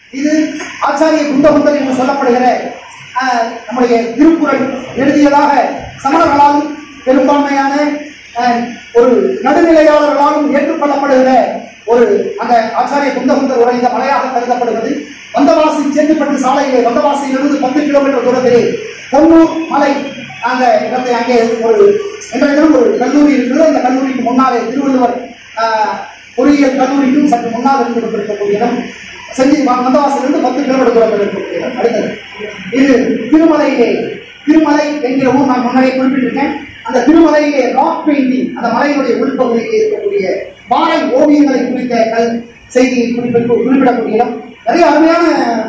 இது ஆச்சாரிய குந்தகுந்தர் என்று சொல்லப்படுகிற ஆஹ், நம்முடைய திருக்குறள் எழுதியதாக சமணர்களாலும் பெரும்பான்மையான ஆஹ், ஒரு நடுநிலையாளர்களாலும் ஏற்றுக்கொள்ளப்படுகிற ஒரு அந்த ஆச்சாரிய குந்தகுந்தர் உரைந்த மலையாக கருதப்படுகிறது வந்தவாசி சேத்துப்பட்டு சாலையிலே வந்தவாசியிலிருந்து பத்து கிலோமீட்டர் தூரத்திலே பொன்னூர் மலை அந்த இடத்தை அங்கே ஒரு என்ற இடம் ஒரு கல்லூரி இருக்கிறது அந்த கல்லூரிக்கு முன்னாலே திருவள்ளுவர் ஆஹ், பொறியியல் கல்லூரிக்கும் சற்று முன்னால் இருந்து கொண்டிருக்கக்கூடிய இடம் செஞ்சி வந்தவாசிலிருந்து பத்து கிலோமீட்டர் தூரத்தில் இருக்கக்கூடிய இடம் அடுத்தது இது திருமலையிலே திருமலை என்கிற ஊர் நான் முன்னாடியே குறிப்பிட்டிருக்கேன் அந்த திருமலையிலே ராக் பெயிண்டிங் அந்த மலையினுடைய உள்பகுதியிலே இருக்கக்கூடிய பாறை ஓவியங்களை குறித்த கல் செய்தியை குறிப்பிட்டு குறிப்பிடக்கூடிய இடம் நிறைய அருமையான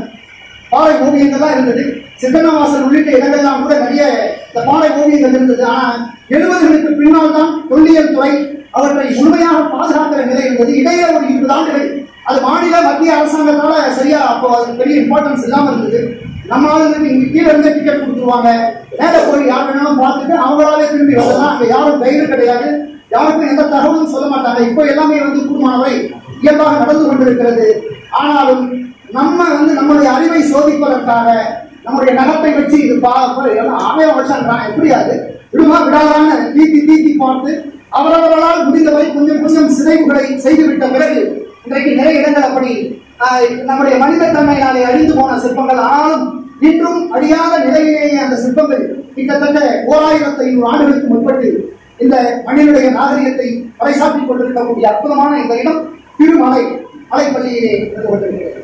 பாறை ஓவியங்கள்லாம் இருந்தது சித்தன்னவாசல் உள்ளிட்ட இடங்கள்லாம் கூட நிறைய இந்த பாறை ஓவியங்கள் இருந்தது ஆனா எழுபதுகளுக்கு பின்னால் தான் தொல்லியல் துறை அவற்றை முழுமையாக பாதுகாக்கிற நிலை இருந்தது இடையே ஒரு இருபது ஆண்டுகள் அது மாநில மத்திய அரசாங்கத்தால சரியா அப்போ அது பெரிய இம்பார்ட்டன்ஸ் இல்லாம இருந்தது நம்ம ஆளுங்களுக்கு இங்க கீழே இருந்து டிக்கெட் கொடுத்துருவாங்க மேலே போய் யார் வேணாலும் பார்த்துட்டு அவங்களாவே திரும்பி வரலாம் அங்க யாரும் கைடு கிடையாது யாருக்கும் எந்த தகவலும் சொல்ல மாட்டாங்க இப்போ எல்லாமே வந்து கூடுமானவை இயல்பாக நடந்து கொண்டிருக்கிறது ஆனாலும் நம்ம வந்து நம்மளுடைய அறிவை சோதிப்பதற்காக நம்முடைய நகத்தை வச்சு இது பா ஆமையா வச்சாங்க எப்படி அது விடுமா விடாதான்னு தீத்தி தீத்தி பார்த்து அவரவர்களால் முடிந்தவரை கொஞ்சம் கொஞ்சம் சிதைவுகளை செய்துவிட்ட பிறகு இன்றைக்கு நிறைய இடங்கள் அப்படி ஆஹ், நம்முடைய மனிதத்தன்மையினாலே அழிந்து போன சிற்பங்கள் ஆனாலும் இன்றும் அழியாத நிலையிலேயே அந்த சிற்பங்கள் கிட்டத்தட்ட ஓராயிரத்தி ஐநூறு ஆண்டுகளுக்கு முற்பட்டு இந்த மனிதனுடைய நாகரிகத்தை பறைசாற்றிக் கொண்டிருக்கக்கூடிய அற்புதமான இந்த இடம் திருமலை மலைப்பள்ளியிலே இருந்து கொண்டிருக்கிறது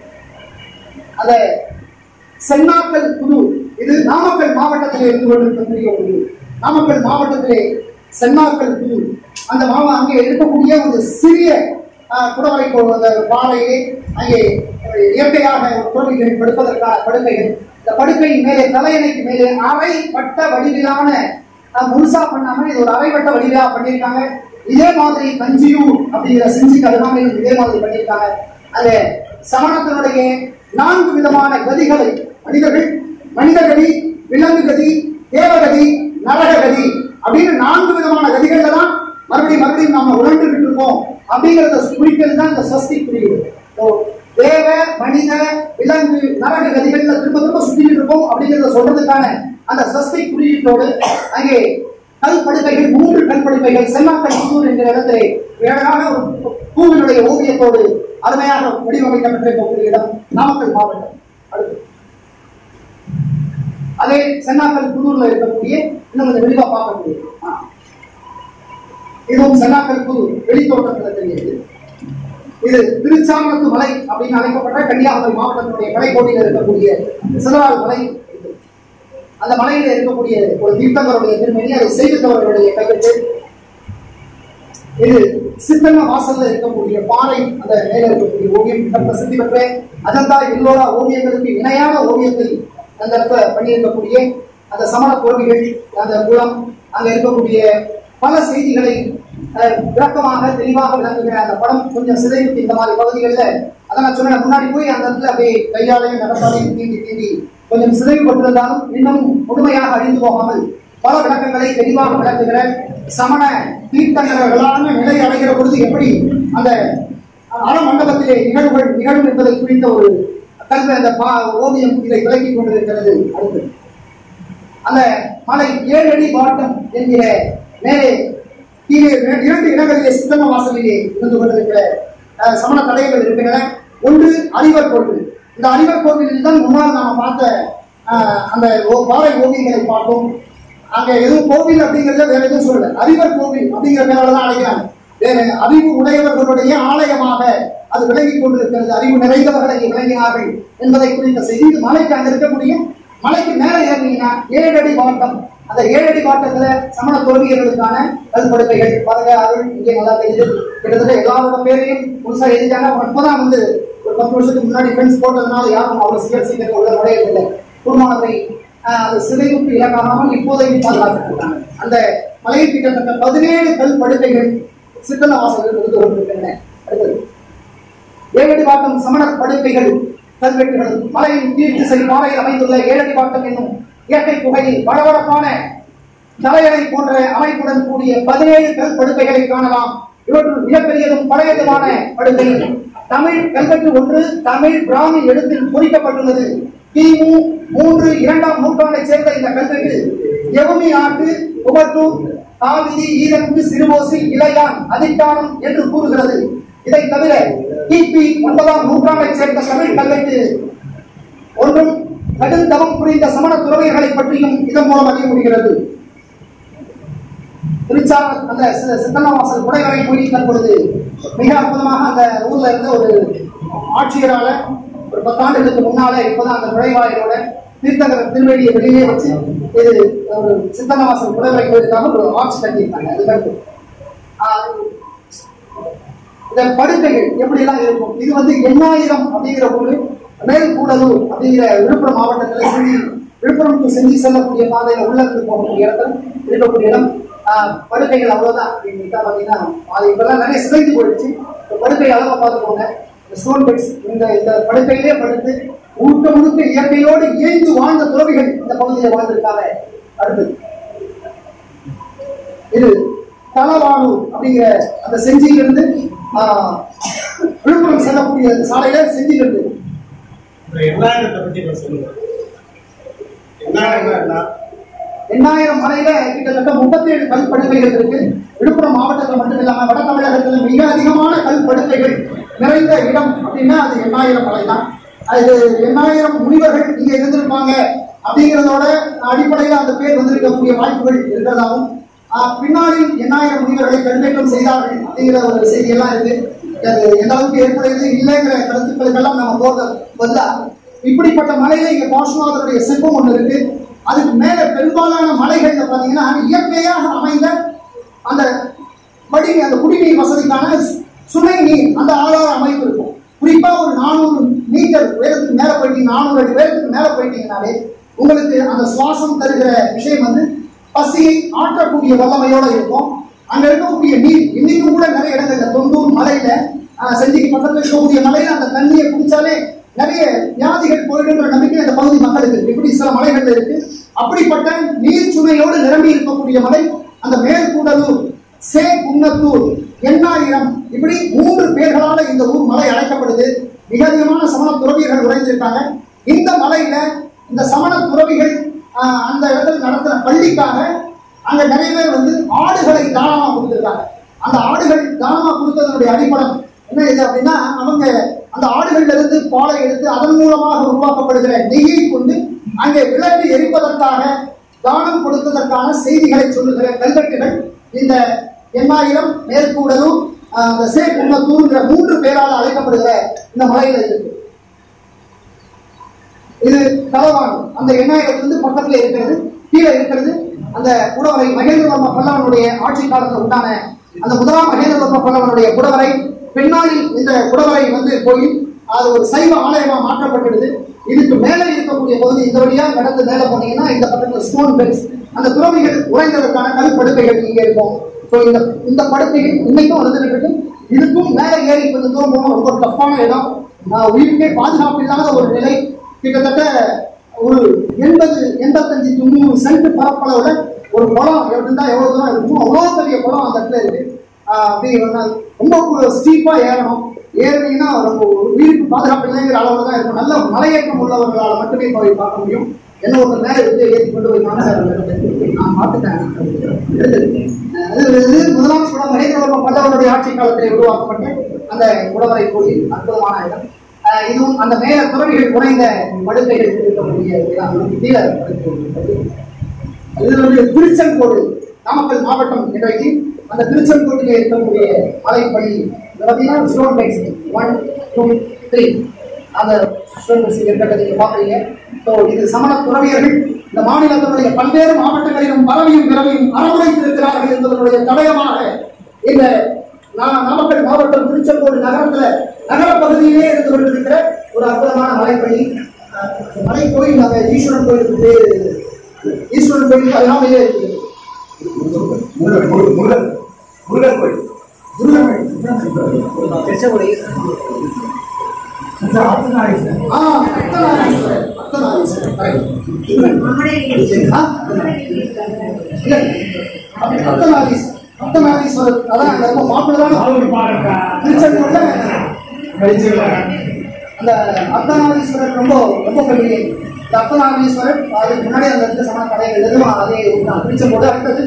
அந்த சென்னாக்கல் புது இது நாமக்கல் மாவட்டத்திலே இருந்து கொண்டிருக்கக்கூடிய ஒரு ஊர். நாமக்கல் மாவட்டத்திலே சென்னாக்கல் புது அந்த மாவ அங்கே இருக்கக்கூடிய ஒரு சிறிய ஆஹ், குடவரை போ- அந்த பாறையிலே அங்கே அஹ், இயற்கையாக ஒரு தோல்விகள் படுப்பதற்கான படுக்கைகள் இந்த படுக்கையின் மேலே தலையணைக்கு மேலே அரை வட்ட வடிவிலான ஆஹ், முழுசா பண்ணாம இது ஒரு அரைவட்ட வடிவிலா பண்ணியிருக்காங்க இதே மாதிரி கஞ்சியூர் அப்படிங்கிற செஞ்சி கருணாமையும் இதே மாதிரி பண்ணியிருக்காங்க அந்த சமணத்தினுடைய நான்கு விதமான கதிகளை மனிதர்கள் மனித கதி விலங்கு கதி தேவகதி நரககதி அப்படின்னு நான்கு விதமான கதிகள்ல தான் மறுபடியும் மறுபடியும் நாம உணர்ந்துகிட்டு இருக்கோம் அப்படிங்கறத குறிக்கிறது தான் இந்த சஸ்தி குறியீடு So, தேவ மனித விலங்கு நரக கதிகள்ல திரும்ப திரும்ப சுத்திட்டு இருக்கோம் அப்படிங்கறத சொல்றதுக்கான அந்த சஸ்தி குறியீட்டோடு அங்கே கல் படுக்கைகள் மூன்று கல் படுக்கைகள் சென்னாக்கல் புதூர் என்கிற இடத்திலே அழகான ஒரு பூவினுடைய ஓவியத்தோடு அருமையாக வடிவமைக்கப்பட்டிருக்கக்கூடிய இடம் நாமக்கல் மாவட்டம் அடுத்து அதே சென்னாக்கல் புதூர்ல இருக்கக்கூடிய இன்னும் கொஞ்சம் விரிவா பார்க்கக்கூடிய ஆ. இதுவும் சென்னாக்கல் புதூர் வெளித்தோட்டத்தில் தெரியுது இது திருச்சாமத்து மலை அப்படின்னு அழைக்கப்பட்ட கன்னியாகுமரி மாவட்டத்தினுடைய கடைக்கோட்டியில் இருக்கக்கூடிய சிதறால் மலை இது. அந்த மலையில இருக்கக்கூடிய ஒரு தீர்த்தங்கருடைய திருமணி அதை செய்தவர்களுடைய கையெழுத்து இது சித்தன்ன வாசல்ல இருக்கக்கூடிய பாறை அந்த மேல இருக்கக்கூடிய ஓவியம் மிக பிரசித்தி பெற்ற அஜந்தா எல்லோரா ஓவியங்களுக்கு இணையான ஓவியத்தை அந்த இடத்துல பண்ணியிருக்கக்கூடிய அந்த சமண கோவில்கள் அந்த குளம் அங்க இருக்கக்கூடிய பல செய்திகளை அஹ், விளக்கமாக தெளிவாக விளக்குகிற அந்த படம் கொஞ்சம் சிதைவுக்கு இந்த மாதிரி பகுதிகளில் அதான் நான் சொன்னேன் முன்னாடி போய் அந்த இடத்துல அப்படியே கையாலையும் நடப்பாலையும் தீண்டி தீண்டி கொஞ்சம் சிதைவுபட்டிருந்தாலும் இன்னும் முழுமையாக அழிந்து போகாமல் பல விளக்கங்களை தெளிவாக விளக்குகிற சமண தீர்த்தங்கர்களான நிலை அடைகிற பொழுது எப்படி அந்த அறமண்டபத்திலே நிகழ்வுகள் நிகழும் என்பதை குறித்த ஒரு கல்வி அந்த பா- ஓவியம் இதை விளக்கிக் கொண்டிருக்கிறது அடுத்து அந்த மலை ஏழு அடி வாட்டம் என்கிற மேலே கீழே இர- இரண்டு இடங்களிலே சித்தம வாசலிலே இருந்து கொண்டிருக்கிற அஹ், சமண தடைகள் இருக்கின்றன ஒன்று அறிவர் கோவில் இந்த அறிவர் கோவிலில் தான் முன்னால் நாம பார்த்த அஹ், அந்த ஓ- பாறை ஓவியங்களை பார்த்தோம் அங்க எதுவும் கோவில் அப்படிங்கறத வேற எதுவும் சொல்லல அறிவர் கோவில் அப்படிங்கிற பேரால தான் அழைக்கிறாங்க வேற அறிவு உடையவர்களுடைய ஆலயமாக அது விளங்கிக் கொண்டிருக்கிறது அறிவு நிறைந்தவர்கள் இங்கே விளங்கினார்கள் என்பதை குறித்த செய்தி இது மலைக்கு அங்க இருக்கக்கூடிய மலைக்கு மேலே ஏறினீங்கன்னா ஏழு அடி வாட்டம் அந்த ஏழு அடி வாட்டத்துல சமண தோல்வியர்களுக்கான கல்படுக்கைகள் பாருங்க அருள் இங்கே நல்லா தெரியுது கிட்டத்தட்ட எல்லாரோட பேரையும் முழுசா எழுதிட்டாங்க அப்புறம் இப்பதான் வந்து ஒரு பத்து வருஷத்துக்கு முன்னாடி ஃப்ரெண்ட்ஸ் போட்டதுனால யாரும் அவ்வளவு சீக்கிரம் சீக்கிரம் உள்ள நுழையவில்லை குருமானவை அது சிதைவுக்கு இலக்காமல் இப்போதைக்கு பாதுகாக்கப்பட்டாங்க அந்த மலையை கிட்டத்தட்ட பதினேழு கல் படுக்கைகள் சித்தன வாசல்கள் இருந்து கொண்டிருக்கின்றன அடுத்தது ஏழடி வாட்டம் சமணர் படுக்கைகள் கல்வெட்டுகள் மலையின் கீழ் திசை பாறையில் அமைந்துள்ள ஏழடி வாட்டம் என்னும் இயற்கை குகையில் பளபளப்பான தலையணை போன்ற அமைப்புடன் கூடிய பதினேழு கல் படுக்கைகளை காணலாம் இவற்றுள் மிகப்பெரியதும் பழையதுமான படுக்கை தமிழ் கல்வெட்டு ஒன்று தமிழ் பிராமி எழுத்தில் பொறிக்கப்பட்டுள்ளது கிமு மூன்று இரண்டாம் நூற்றாண்டைச் சேர்ந்த இந்த கல்வெட்டு எவமி நாட்டு உபட்டூர் காவிரி ஈரங்கு சிறுவோசி இளையான் அதிட்டானம் என்று கூறுகிறது இதை தவிர கிபி ஒன்பதாம் நூற்றாண்டைச் சேர்ந்த தமிழ் கல்வெட்டு ஒன்றும் கடும் தவம் புரிந்த சமண துறவியர்களை பற்றியும் இதன் மூலம் அறிய முடிகிறது திருச்சார் அந்த சி- சித்தன்னவாசல் குடைவரை கோயில் தற்பொழுது மிக அற்புதமாக அந்த ஊர்ல இருந்த ஒரு ஆட்சியரால ஒரு பத்தாண்டுகளுக்கு முன்னால இப்பதான் அந்த நுழைவாயிலோட தீர்த்தங்கர திருவடியை வெளியே வச்சு இது ஒரு சித்தன்னவாசல் குடைவரை கோயிலுக்காக ஒரு ஆட்சி கட்டியிருக்காங்க அதுக்கு ஆஹ், இந்த படுக்கைகள் எப்படி எல்லாம் இருக்கும் இது வந்து எண்ணாயிரம் அப்படிங்கிற ஊரு மேல் கூடலூர் அப்படிங்கிற விழுப்புரம் மாவட்டத்துல செஞ்சி விழுப்புரம் to செஞ்சி செல்லக்கூடிய பாதையில உள்ள இருந்து போகக்கூடிய இடத்துல இருக்கக்கூடிய இடம் ஆஹ், படுக்கைகள் அவ்வளவுதான் இன்னைக்கு பாத்தீங்கன்னா அது இப்பெல்லாம் நிறைய சிதைந்து போயிடுச்சு இந்த படுக்கை அளவை பார்த்துக்கோங்க இந்த ஸ்டோன் பெட்ஸ் இந்த இந்த படுக்கையிலே படுத்து முழுக்க முழுக்க இயற்கையோடு இயைந்து வாழ்ந்த துறவிகள் இந்த பகுதியில் வாழ்ந்திருக்காங்க அடுத்து இது தலவானூர் அப்படிங்கிற அந்த செஞ்சியிலிருந்து ஆஹ், விழுப்புரம் செல்லக்கூடிய அந்த சாலையில செஞ்சியிலிருந்து இந்த எண்ணாயிரத்தை பத்தி இப்ப சொல்லுங்க எண்ணாயிரம்னா என்ன எண்ணாயிரம் மலையில கிட்டத்தட்ட முப்பத்தி ஏழு கல் படுக்கைகள் இருக்கு விழுப்புரம் மாவட்டத்தில் மட்டும் இல்லாம வட தமிழகத்தில் மிக அதிகமான கல் படுக்கைகள் நிறைந்த இடம் அப்படின்னா அது எண்ணாயிரம் மலை தான் அது எண்ணாயிரம் முனிவர்கள் இங்க இருந்திருப்பாங்க அப்படிங்கிறதோட அடிப்படையில் அந்த பேர் வந்திருக்கக்கூடிய வாய்ப்புகள் இருக்கிறதாகவும் ஆஹ், பின்னாடி எண்ணாயிரம் முனிவர்களை கருவேற்றம் செய்தார்கள் அப்படிங்கிற ஒரு செய்தியெல்லாம் இருக்கு அது எந்த அளவுக்கு ஏற்புடையது இல்லைங்கிற கருத்துக்களுக்கெல்லாம் நம்ம போக பதிலா இப்படிப்பட்ட மலையில இங்க பாஷ்நாதருடைய சிற்பம் ஒண்ணு இருக்கு அதுக்கு மேல பெரும்பாலான மலைகள்ல பாத்தீங்கன்னா இயற்கையாக அமைந்த அந்த வடி அந்த குடிநீர் வசதிக்கான சு- சுனை நீர் அந்த ஆதார அமைப்பு இருக்கும் குறிப்பா ஒரு நானூறு மீட்டர் உயரத்துக்கு மேல போயிட்டீங்க நானூறு அடி உயரத்துக்கு மேல போயிட்டீங்கனாலே உங்களுக்கு அந்த சுவாசம் தருகிற விஷயம் வந்து பசியை ஆற்றக்கூடிய வல்லமையோட இருக்கும் அங்க இருக்கக்கூடிய நீர் இன்னைக்கும் கூட நிறைய இடங்கள்ல தொண்டூர் மலையில ஆஹ், செஞ்சிக்கு பக்கத்துல இருக்கக்கூடிய மலையில அந்த தண்ணியை குடிச்சாலே நிறைய வியாதிகள் போயிடுன்ற நம்பிக்கை அந்த பகுதி மக்களுக்கு இருக்கு இப்படி சில மலைகள்ல இருக்கு அப்படிப்பட்ட நீர் சுமையோடு நிரம்பி இருக்கக்கூடிய மலை அந்த மேற்கூடலூர் சே குன்னத்தூர் எண்ணாயிரம் இப்படி மூன்று பேர்களால இந்த ஊர் மலை அழைக்கப்படுது மிக அதிகமான சமண துறவியர்கள் உறைந்திருக்காங்க இந்த மலையில இந்த சமண துறவிகள் ஆஹ், அந்த இடத்துல நடத்துற பள்ளிக்காக அங்க நிறைய பேர் வந்து ஆடுகளை தானமா கொடுத்திருக்காங்க அந்த ஆடுகள் தானமா கொடுத்ததனுடைய அடிப்படம் என்ன இது அப்படின்னா அவங்க அந்த ஆடுகள்ல இருந்து பாலை எடுத்து அதன் மூலமாக உருவாக்கப்படுகிற நெய்யை கொண்டு அங்கே விளக்கு எரிப்பதற்காக தானம் கொடுத்ததற்கான செய்திகளை சொல்லுகிற கல்வெட்டுகள் இந்த எண்ணாயிரம் மேற்கூடலும் ஆஹ், அந்த சே குன்னத்தூர்ங்கிற மூன்று பேரால் அழைக்கப்படுகிற இந்த மலையில இருக்கு இது தலவான் அந்த எண்ணாயிரத்திலிருந்து பக்கத்துல இருக்கிறது கீழே இருக்கிறது அந்த குடவரை மகேந்திரவர்ம பல்லவனுடைய ஆட்சி காலத்துல உண்டான அந்த முதலாம் மகேந்திரவர்ம பல்லவனுடைய குடவரை பின்னாளில் இந்த குடவரை வந்து போய் அது ஒரு சைவ ஆலயமா மாற்றப்பட்டுடுது இதுக்கு மேலே இருக்கக்கூடிய பகுதி இந்த வழியா நடந்து மேலே போனீங்கன்னா இந்த பக்கத்துல ஸ்டோன் பெட்ஸ் அந்த துறவிகள் உறைந்ததற்கான கல் படுக்கைகள் இங்க இருக்கும் ஸோ இந்த இந்த படுக்கைகள் இன்னைக்கும் வந்துட்டு இருக்கு இதுக்கும் மேலே ஏறி கொஞ்சம் தூரம் போகணும் ரொம்ப டஃப்பான இடம் ஆஹ் உயிருக்கே பாதுகாப்பு இல்லாத ஒரு நிலை கிட்டத்தட்ட ஒரு எண்பது எண்பத்தஞ்சு தொண்ணூறு சென்ட் பரப்பளவுல ஒரு குளம் இருந்தா எவ்வளவு தூரம் இருக்கும் அவ்வளோ பெரிய குளம் அந்த இடத்துல இருக்கு ஆஹ் அப்படி ஒரு நாள் ரொம்ப ஸ்டீப்பா ஏறணும் ஏறினீங்கன்னா ரொம்ப ஒரு உயிருக்கு பாதுகாப்பு இல்லைங்கிற அளவுல தான் இருக்கும் நல்ல மலையேற்றம் உள்ளவர்களால் மட்டுமே போய் பார்க்க முடியும் என்ன ஒரு மேலே எடுத்து ஏற்றி கொண்டு போய் காமிச்சார் நான் பார்த்துட்டேன் அது இது முதலாம் குடம் மகேந்திரவர்ம பல்லவனுடைய ஆட்சி காலத்தில் உருவாக்கப்பட்ட அந்த குடவரை கோயில் அற்புதமான இடம் ஆஹ் இதுவும் அந்த மேல துறவிகள் குறைந்த படுக்கைகள் இருக்கக்கூடிய இடம். அதுக்கு கீழே படுக்கைகள் இருக்கிறது. இது வந்து திருச்செங்கோடு நாமக்கல் மாவட்டம் இன்றைக்கு அந்த திருச்செங்கோட்டிலே இருக்கக்கூடிய மலைப்பள்ளி இது பார்த்தீங்கன்னா stone pikes one two three அந்த ஸ்டோன் பைக்ஸ் இருக்கிறத நீங்க பார்க்குறீங்க ஸோ இது சமண துறவியர்கள் இந்த மாநிலத்தினுடைய பல்வேறு மாவட்டங்களிலும் பரவியும் பிறவியும் அரவணைத்திருக்கிறார்கள் என்பதனுடைய தடயமாக இந்த நா- நாமக்கல் மாவட்டம் திருச்செங்கோடு நகரத்துல நகர பகுதியிலே இருந்து கொண்டிருக்கிற ஒரு அற்புதமான மலைப்பள்ளி அஹ் மலை கோயில் நாங்க ஈஸ்வரன் கோயிலுக்கு பேரு ஈஸ்வரன் கோயிலுக்கு அருகாமையிலே இருக்கு முருகன் முருகன் முருகன் முருகன் கோயில் ஆ, அர்த்தநாரீஸ்வரர். அர்த்தநாரீஸ்வரர். correct. ஆ? இல்ல. அர்த்தநாரீஸ்வரர். அர்த்தநாரீஸ்வரர். அதான் அங்க ரொம்ப பாப்புலரான கோயில். திருச்செங்கோடுல அந்த அர்த்தநாதீஸ்வரர் ரொம்ப ரொம்ப பெரிய இந்த அர்த்தநாதீஸ்வரர் அதுக்கு முன்னாடி அந்த இருக்க சமண கடைகள் எதுவும் அதை நான் பிடிச்ச போது அடுத்தது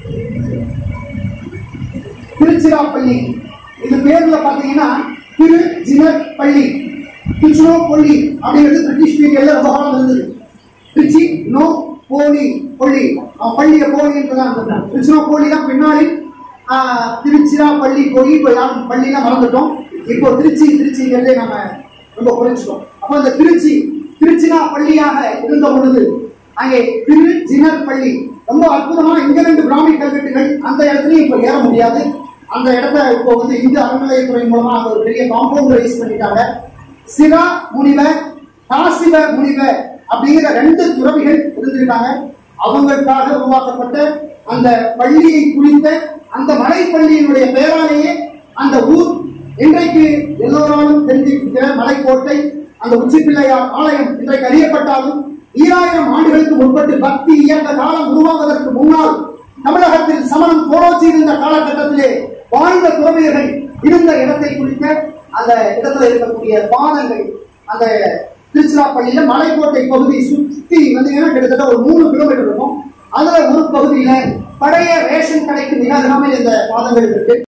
திருச்சிராப்பள்ளி இது பேர்ல பாத்தீங்கன்னா திரு ஜினர் பள்ளி திருச்சினோ பள்ளி அப்படிங்கிறது பிரிட்டிஷ் பீரியட்ல ரொம்ப காலம் இருந்தது திருச்சி நோ போலி பள்ளி அவன் பள்ளிய போலின்றதான் சொல்றான் திருச்சினோ போலி தான் பின்னாடி ஆஹ், திருச்சிராப்பள்ளி போய் இப்போ யாரும் பள்ளிலாம் மறந்துட்டோம் இப்போ திருச்சி திருச்சிங்கிறதே நம்ம ரொம்ப குறைச்சிட்டோம் அப்போ அந்த திருச்சி திருச்சினா பள்ளியாக இருந்த பொழுது அங்கே திரு ஜினர் பள்ளி ரொம்ப அற்புதமா இங்க ரெண்டு பிராமி கல்வெட்டுகள் அந்த இடத்துலயும் இப்போ ஏற முடியாது அந்த இடத்த இப்போ வந்து இந்து அறநிலையத்துறை மூலமா அங்க ஒரு பெரிய காம்பவுண்ட் ரைஸ் பண்ணிட்டாங்க சிரா முனிவர் காசிவ முனிவர் அப்படிங்கிற ரெண்டு துறவிகள் இருந்திருக்காங்க அவங்களுக்காக உருவாக்கப்பட்ட அந்த பள்ளியை குறித்த அந்த மலைப்பள்ளியினுடைய பெயராலேயே அந்த ஊர் இன்றைக்கு எல்லோராலும் தெரிஞ்சிருக்கிற மலைக்கோட்டை அந்த உச்சி பிள்ளையார் ஆலயம் இன்றைக்கு அறியப்பட்டாலும் ஈராயிரம் ஆண்டுகளுக்கு முற்பட்டு பக்தி இயக்க காலம் உருவாவதற்கு முன்னால் தமிழகத்தில் சமணம் போராட்சி இருந்த காலகட்டத்திலே வாழ்ந்த துறவியர்கள் இருந்த இடத்தை குறித்த அந்த இடத்துல இருக்கக்கூடிய பாதங்கள் அந்த திருச்சிராப்பள்ளியில மலைக்கோட்டை பகுதி சுத்தி வந்தீங்கன்னா கிட்டத்தட்ட ஒரு மூணு கிலோமீட்டர் இருக்கும் அதுல ஒரு பகுதியில பழைய ரேஷன் கடைக்கு மிக அருகாமையில் இந்த பாதங்கள் இருக்கு